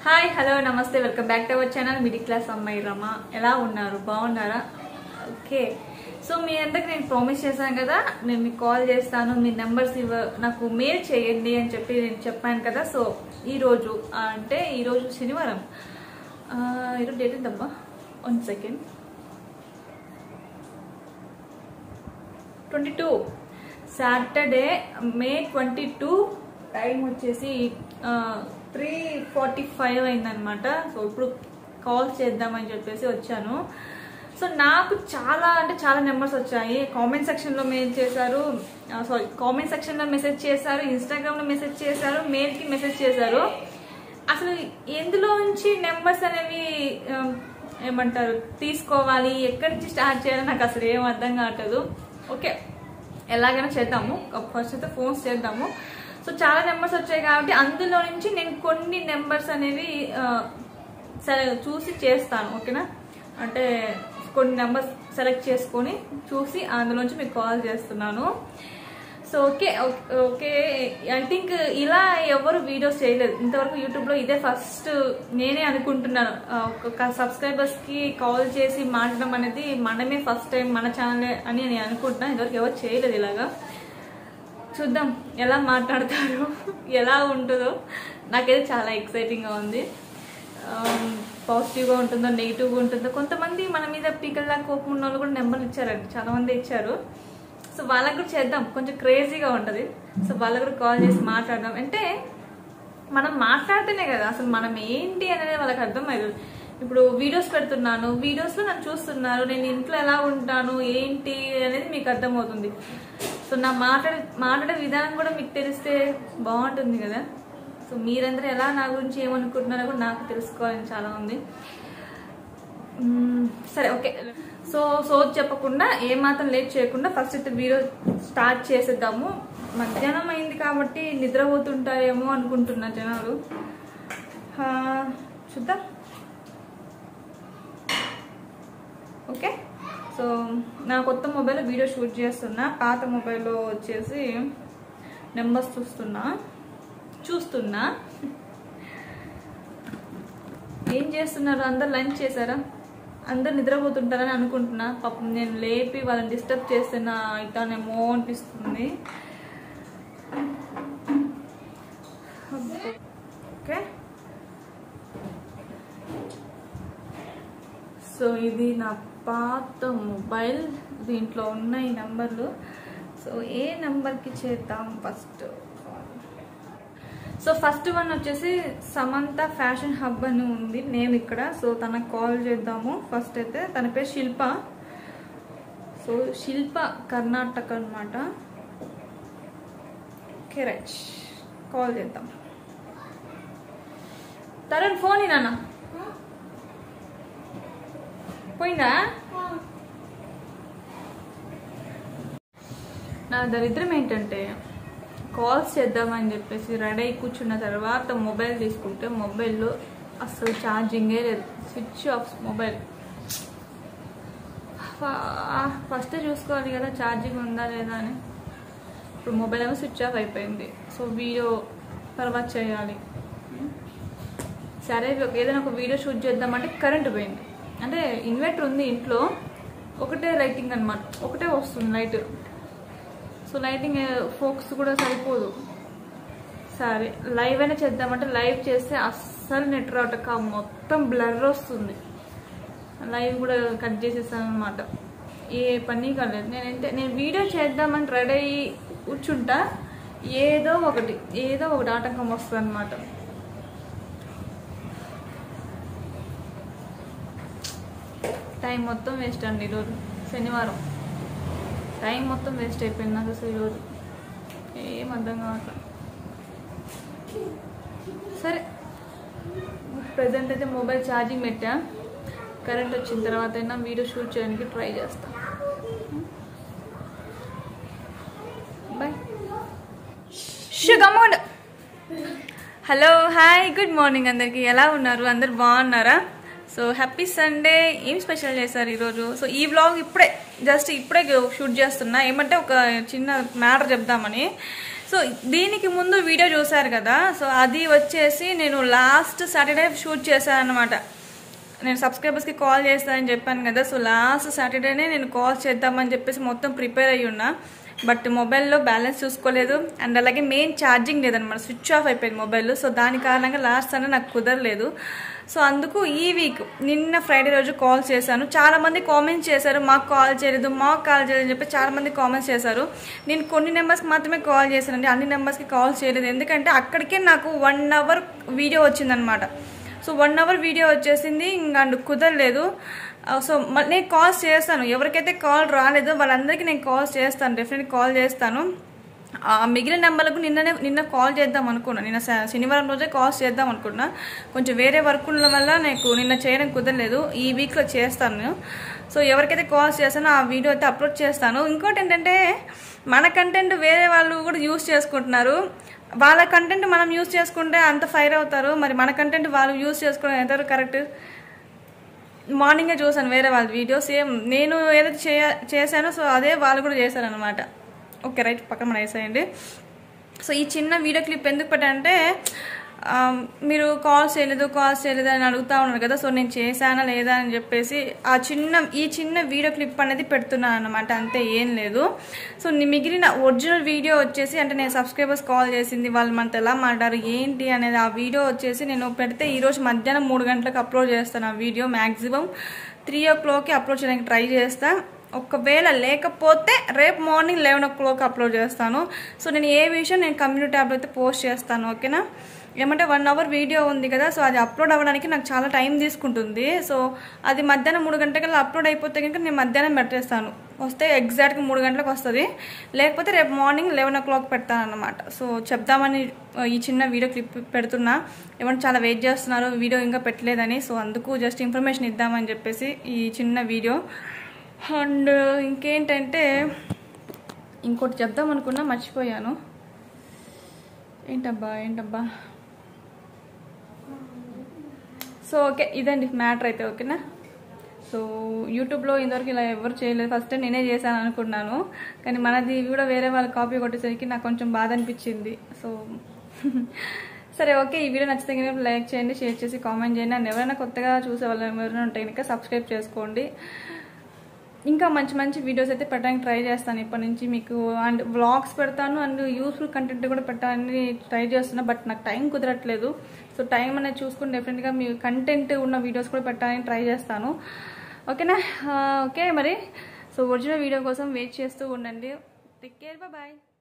hi hello నమస్తే welcome back to our channel middle class అమ్మాయి రమ ఎలా ఉన్నారు బాగున్నారా ఓకే సో మీ అందరికి నేను ప్రామిస్ చేశాను కదా నేను మీకు కాల్ చేస్తాను మీ నెంబర్స్ ఇవ్వ నాకు మెయిల్ చేయండి అని చెప్పి నేను చెప్పాను కదా సో ఈరోజు అంటే ఈరోజు శనివారం ఆ, ఈరోజు డేట్ ఎంతబ్బా one second twenty two Saturday May twenty two time వచ్చేసి త్రీ ఫార్టీ ఫైవ్ అయిందనమాట సో ఇప్పుడు కాల్ చేద్దామని చెప్పేసి వచ్చాను సో నాకు చాలా అంటే చాలా నెంబర్స్ వచ్చాయి కామెంట్ సెక్షన్లో మెయిల్ చేశారు సారీ కామెంట్ సెక్షన్లో మెసేజ్ చేశారు ఇన్స్టాగ్రామ్లో మెసేజ్ చేశారు మెయిల్కి మెసేజ్ చేశారు అసలు ఎందులో నుంచి నెంబర్స్ అనేవి ఆ, ఏమంటారు తీసుకోవాలి ఎక్కడి నుంచి స్టార్ట్ చేయాలి నాకు అసలు ఏం అర్థం కావట్లేదు ఓకే ఎలాగైనా చేద్దాము ఫస్ట్ అయితే ఫోన్స్ చేద్దాము సో చాలా నెంబర్స్ వచ్చాయి కాబట్టి అందులో నుంచి నేను కొన్ని నెంబర్స్ అనేవి ఆ, సరే చూసి చేస్తాను ఓకేనా అంటే కొన్ని నెంబర్స్ సెలెక్ట్ చేసుకొని చూసి అందులోంచి మీకు కాల్ చేస్తున్నాను so okay okay I think ఇలా ఎవరు వీడియోస్ చేయలేదు ఇంతవరకు యూట్యూబ్లో ఇదే ఫస్ట్ నేనే అనుకుంటున్నాను ఆ, ఒక సబ్స్క్రైబర్స్కి కాల్ చేసి మాట్లాడడం అనేది మనమే ఫస్ట్ టైం మన ఛానలే అని నేను అనుకుంటున్నాను ఇంతవరకు ఎవరు చేయలేదు ఇలాగా చూద్దాం ఎలా మాట్లాడతారు ఎలా ఉంటుందో నాకైతే చాలా ఎక్సైటింగ్గా ఉంది పాజిటివ్గా ఉంటుందో నెగిటివ్గా ఉంటుందో కొంతమంది మన మీద పీకల్లా కోపం ఉన్న వాళ్ళు కూడా నెంబర్లు ఇచ్చారండి చాలా మంది ఇచ్చారు సో వాళ్ళకు కూడా చేద్దాం కొంచెం క్రేజీగా ఉంటుంది సో వాళ్ళకు కూడా కాల్ చేసి మాట్లాడదాం అంటే మనం మాట్లాడితేనే కదా అసలు మనం ఏంటి అనేది వాళ్ళకి అర్థమవుతుంది ఇప్పుడు వీడియోస్ పెడుతున్నాను వీడియోస్లో నన్ను చూస్తున్నారు నేను ఇంట్లో ఎలా ఉంటాను ఏంటి అనేది మీకు అర్థమవుతుంది సో నా మాట్లాడే మాట్లాడే విధానం కూడా మీకు తెలిస్తే బాగుంటుంది కదా సో మీరందరూ ఎలా నా గురించి ఏమనుకుంటున్నారో కూడా నాకు తెలుసుకోవాలని చాలా ఉంది మ్మ్, సరే ఓకే సో సో చెప్పకుండా ఏమాత్రం లేట్ చేయకుండా ఫస్ట్ అయితే వీడియో స్టార్ట్ చేసేద్దాము మధ్యాహ్నం అయింది కాబట్టి నిద్రపోతుంటారేమో అనుకుంటున్నా జనాలు ఆ, చూద్దాం ఓకే సో నా కొత్త మొబైల్ వీడియో షూట్ చేస్తున్నా పాత మొబైల్లో వచ్చేసి నెంబర్స్ చూస్తున్నా చూస్తున్నా ఏం చేస్తున్నారు అందరు లంచ్ చేశారా అందరు నిద్రపోతుంటారని అనుకుంటున్నా పాపం నేను లేపి వాళ్ళని డిస్టర్బ్ చేస్తున్నా ఇతానేమో అనిపిస్తుంది ఓకే సో ఇది నా పాత మొబైల్ దీంట్లో ఉన్న ఈ నెంబర్లు సో ఏ నెంబర్కి చేద్దాం ఫస్ట్ సో ఫస్ట్ వన్ వచ్చేసి సమంత ఫ్యాషన్ హబ్ అని ఉంది నేమ్ ఇక్కడ సో తనకు కాల్ చేద్దాము ఫస్ట్ అయితే తన పేరు శిల్ప సో శిల్ప కర్ణాటక అనమాట ఓకే రైట్ కాల్ చేద్దాం తరుణ్ ఫోన్ నాన్న పోయిందా నా దరిద్రం ఏంటంటే కాల్స్ చేద్దామని చెప్పేసి రెడీ అయి కూర్చున్న తర్వాత మొబైల్ తీసుకుంటే మొబైల్లో అసలు ఛార్జింగే లేదు స్విచ్ ఆఫ్ మొబైల్ ఫస్ట్ చూసుకోవాలి కదా ఛార్జింగ్ ఉందా లేదా అని ఇప్పుడు మొబైల్ ఏమో స్విచ్ ఆఫ్ అయిపోయింది సో వీడియో తర్వాత చేయాలి సరే ఒక- ఏదైనా ఒక వీడియో షూట్ చేద్దామంటే కరెంట్ పోయింది అంటే ఇన్వర్టర్ ఉంది ఇంట్లో ఒకటే లైటింగ్ అనమాట ఒకటే వస్తుంది లైట్ సో లైటింగ్ ఫోక్స్ కూడా సరిపోదు సరే లైవ్ అయినా చేద్దామంటే లైవ్ చేస్తే అస్సలు నెట్ రావటక మొత్తం బ్లర్ వస్తుంది లైవ్ కూడా కట్ చేసేసాను అనమాట ఏ పని కాలేదు నేనంటే నేను వీడియో చేద్దామని రెడీ అయ్యి కూర్చుంటా ఏదో ఒకటి ఏదో ఒకటి ఆటంకం వస్తుంది అనమాట టైం మొత్తం వేస్ట్ అండి ఈరోజు శనివారం టైం మొత్తం వేస్ట్ అయిపోయింది నాకు అసలు ఈరోజు ఏం అర్థం కావట్లేదు సరే ప్రజెంట్ అయితే మొబైల్ ఛార్జింగ్ పెట్టా కరెంట్ వచ్చిన తర్వాత అయినా వీడియో షూట్ చేయడానికి ట్రై చేస్తా బాయ్ షుగమోడ్ హలో హాయ్ గుడ్ మార్నింగ్ అందరికి ఎలా ఉన్నారు అందరు బాగున్నారా సో హ్యాపీ సండే ఏం స్పెషల్ చేశారు ఈరోజు సో ఈ వ్లాగ్ ఇప్పుడే జస్ట్ ఇప్పుడే షూట్ చేస్తున్నా ఏమంటే ఒక చిన్న మ్యాటర్ చెప్దామని సో దీనికి ముందు వీడియో చూసారు కదా సో అది వచ్చేసి నేను లాస్ట్ సాటర్డే షూట్ చేశాను అనమాట నేను సబ్స్క్రైబర్స్కి కాల్ చేస్తానని చెప్పాను కదా సో లాస్ట్ సాటర్డేనే నేను కాల్ చేద్దామని చెప్పేసి మొత్తం ప్రిపేర్ అయ్యి ఉన్నా బట్ మొబైల్లో బ్యాలెన్స్ చూసుకోలేదు అండ్ అలాగే మెయిన్ ఛార్జింగ్ లేదనమాట స్విచ్ ఆఫ్ అయిపోయింది మొబైల్ సో దాని కారణంగా లాస్ట్ సండే నాకు కుదరలేదు సో అందుకు ఈ వీక్ నిన్న ఫ్రైడే రోజు కాల్ చేశాను చాలా మంది కామెంట్స్ చేశారు మాకు కాల్ చేయలేదు మాకు కాల్ చేయలేదు అని చెప్పి చాలా మంది కామెంట్స్ చేశారు నేను కొన్ని నెంబర్స్కి మాత్రమే కాల్ చేశానండి అన్ని నెంబర్స్కి కాల్ చేయలేదు ఎందుకంటే అక్కడికే నాకు వన్ అవర్ వీడియో వచ్చిందనమాట సో వన్ అవర్ వీడియో వచ్చేసింది ఇంకా అండ్ కుదరలేదు ఆ, సో మ- నేను కాల్స్ చేస్తాను ఎవరికైతే కాల్ రాలేదో వాళ్ళందరికీ నేను కాల్స్ చేస్తాను డెఫినెట్ కాల్ చేస్తాను ఆ మిగిలిన నెంబర్లకు నిన్ననే నిన్న కాల్ చేద్దాం అనుకున్నా నిన్న శ- శనివారం రోజే కాల్స్ చేద్దాం అనుకున్నా కొంచెం వేరే వర్కుల వల్ల నాకు నిన్న చేయడం కుదరలేదు ఈ వీక్లో చేస్తాను నేను సో ఎవరికైతే కాల్స్ చేస్తానో ఆ వీడియో అయితే అప్లోడ్ చేస్తాను ఇంకోటి ఏంటంటే మన కంటెంట్ వేరే వాళ్ళు కూడా యూస్ చేసుకుంటున్నారు వాళ్ళ కంటెంట్ మనం యూస్ చేసుకుంటే అంత ఫైర్ అవుతారు మరి మన కంటెంట్ వాళ్ళు యూస్ చేసుకోవడం ఎంతవరకు కరెక్ట్ మార్నింగే చూసాను వేరే వాళ్ళ వీడియో సేమ్ నేను ఏదైతే చేయ చేశానో సో అదే వాళ్ళు కూడా చేశారనమాట ఓకే రైట్ పక్కన మన వేసేయండి సో ఈ చిన్న వీడియో క్లిప్ ఎందుకు పెట్టానంటే ఆ, మీరు కాల్స్ చేయలేదు కాల్స్ చేయలేదు అని అడుగుతా ఉన్నారు కదా సో నేను చేశానా లేదా అని చెప్పేసి ఆ చిన్న ఈ చిన్న వీడియో క్లిప్ అనేది పెడుతున్నాను అనమాట అంతే ఏం లేదు సో ని- మిగిలిన ఒరిజినల్ వీడియో వచ్చేసి అంటే నేను సబ్స్క్రైబర్స్ కాల్ చేసింది వాళ్ళు మనతో ఎలా మాట్లాడారు ఏంటి అనేది ఆ వీడియో వచ్చేసి నేను పెడితే ఈరోజు మధ్యాహ్నం మూడు గంటలకు అప్లోడ్ చేస్తాను ఆ వీడియో మ్యాక్సిమం త్రీ ఓ క్లాక్కి అప్లోడ్ చేయడానికి ట్రై చేస్తా ఒకవేళ లేకపోతే రేపు morning eleven o'clock upload చేస్తాను సో నేను ఏ విషయం నేను కమ్యూనిటీ ట్యాబ్లో అయితే పోస్ట్ చేస్తాను ఓకేనా ఏమంటే వన్ అవర్ వీడియో ఉంది కదా సో అది అప్లోడ్ అవ్వడానికి నాకు చాలా టైం తీసుకుంటుంది సో అది మధ్యాహ్నం మూడు గంటలకల్లా అప్లోడ్ అయిపోతే కనుక నేను మధ్యాహ్నం పెట్టేస్తాను వస్తే ఎగ్జాక్ట్గా మూడు గంటలకు వస్తుంది లేకపోతే రేపు మార్నింగ్ లెవెన్ ఓ క్లాక్ పెడతాను అనమాట సో చెప్దామని ఆ, ఈ చిన్న వీడియో క్లిప్ పెడుతున్నా ఏమంటే చాలా వెయిట్ చేస్తున్నారు వీడియో ఇంకా పెట్టలేదని సో అందుకు జస్ట్ ఇన్ఫర్మేషన్ ఇద్దామని చెప్పేసి ఈ చిన్న వీడియో అండ్ ఇంకేంటంటే ఇంకోటి చెప్దాం అనుకున్నా మర్చిపోయాను ఏంటబ్బా ఏంటబ్బా సో ఓకే ఇదండి మ్యాటర్ అయితే ఓకేనా సో యూట్యూబ్లో ఇంతవరకు ఇలా ఎవరు చేయలేదు ఫస్ట్ టైం నేనే చేశాను అనుకున్నాను కానీ మనది కూడా వేరే వాళ్ళు కాపీ కొట్టేసరికి నాకు కొంచెం బాధ అనిపించింది సో సరే ఓకే ఈ వీడియో నచ్చితే కనుక లైక్ చేయండి షేర్ చేసి కామెంట్ చేయండి అండ్ ఎవరైనా కొత్తగా చూసే వాళ్ళు ఎవరైనా ఉంటే కనుక సబ్స్క్రైబ్ చేసుకోండి ఇంకా మంచి మంచి వీడియోస్ అయితే పెట్టడానికి ట్రై చేస్తాను ఇప్పటి నుంచి మీకు అండ్ వ్లాగ్స్ పెడతాను అండ్ యూస్ఫుల్ కంటెంట్ కూడా పెట్టాలని ట్రై చేస్తున్నా బట్ నాకు టైం కుదరట్లేదు సో టైం అనేది చూసుకుని డెఫినెట్గా మీ కంటెంట్ ఉన్న వీడియోస్ కూడా పెట్టాలని ట్రై చేస్తాను ఓకేనా ఆ, ఓకే మరి సో ఒరిజినల్ వీడియో కోసం వెయిట్ చేస్తూ ఉండండి టేక్ కేర్ బాయ్